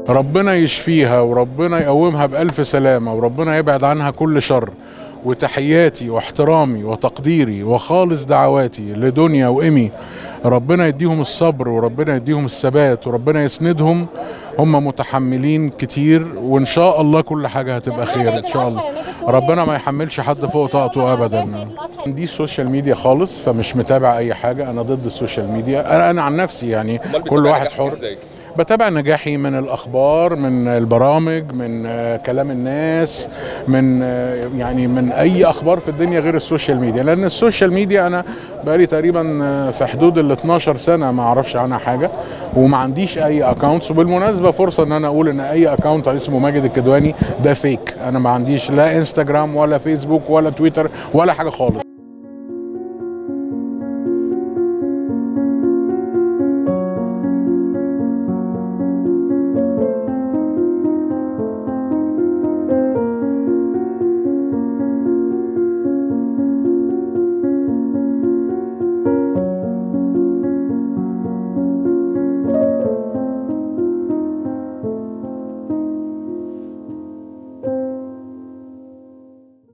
ربنا يشفيها وربنا يقومها بألف سلامة وربنا يبعد عنها كل شر وتحياتي واحترامي وتقديري وخالص دعواتي لدنيا وإيمي ربنا يديهم الصبر وربنا يديهم الثبات وربنا يسندهم هم متحملين كتير وإن شاء الله كل حاجة هتبقى خير إن شاء الله ربنا ما يحملش حد فوق طاقته أبدا دي السوشيال ميديا خالص فمش متابع أي حاجة أنا ضد السوشيال ميديا أنا, أنا عن نفسي يعني كل واحد حر بتابع نجاحي من الاخبار من البرامج من آه، كلام الناس من آه، يعني من اي اخبار في الدنيا غير السوشيال ميديا لان السوشيال ميديا انا بقالي تقريبا آه، في حدود ال 12 سنه ما اعرفش عنها حاجه وما عنديش اي اكونتس وبالمناسبه فرصه ان انا اقول ان اي اكونت اسمه ماجد الكدواني ده فيك انا ما عنديش لا انستجرام ولا فيسبوك ولا تويتر ولا حاجه خالص